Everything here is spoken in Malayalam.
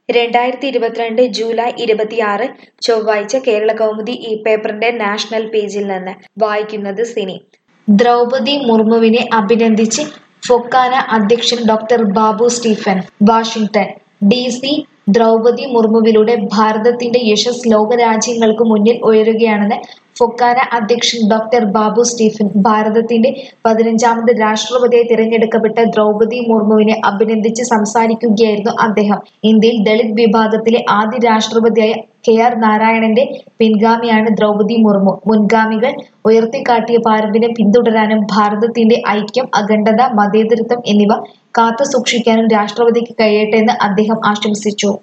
രണ്ടായിരത്തി ഇരുപത്തിരണ്ട് ജൂലൈ ഇരുപത്തിയാറ് ചൊവ്വാഴ്ച കേരള കൗമുദി ഈ പേപ്പറിന്റെ നാഷണൽ പേജിൽ നിന്ന് വായിക്കുന്നത് സിനി ദ്രൗപതി മുർമുവിനെ അഭിനന്ദിച്ച് ഫൊക്കാന അധ്യക്ഷൻ doctor Babu Stephen Washington D C Draupadi മുർമുവിലൂടെ ഭാരതത്തിന്റെ യശസ് ലോകരാജ്യങ്ങൾക്ക് മുന്നിൽ ഉയരുകയാണെന്ന് ഫൊക്കാന അധ്യക്ഷൻ ഡോക്ടർ ബാബു സ്റ്റീഫൻ ഭാരതത്തിന്റെ പതിനഞ്ചാമത് രാഷ്ട്രപതിയായി തിരഞ്ഞെടുക്കപ്പെട്ട ദ്രൗപതി മുർമുവിനെ അഭിനന്ദിച്ച് സംസാരിക്കുകയായിരുന്നു അദ്ദേഹം ഇന്ത്യയിൽ ദളിത് വിഭാഗത്തിലെ ആദ്യ രാഷ്ട്രപതിയായ കെ ആർ നാരായണന്റെ പിൻഗാമിയാണ് ദ്രൗപതി മുർമു മുൻഗാമികൾ ഉയർത്തിക്കാട്ടിയ പാരമ്പര്യം പിന്തുടരാനും ഭാരതത്തിന്റെ ഐക്യം അഖണ്ഡത മതേതരത്വം എന്നിവ കാത്തുസൂക്ഷിക്കാനും രാഷ്ട്രപതിക്ക് കഴിയട്ടെ എന്ന് അദ്ദേഹം ആശംസിച്ചു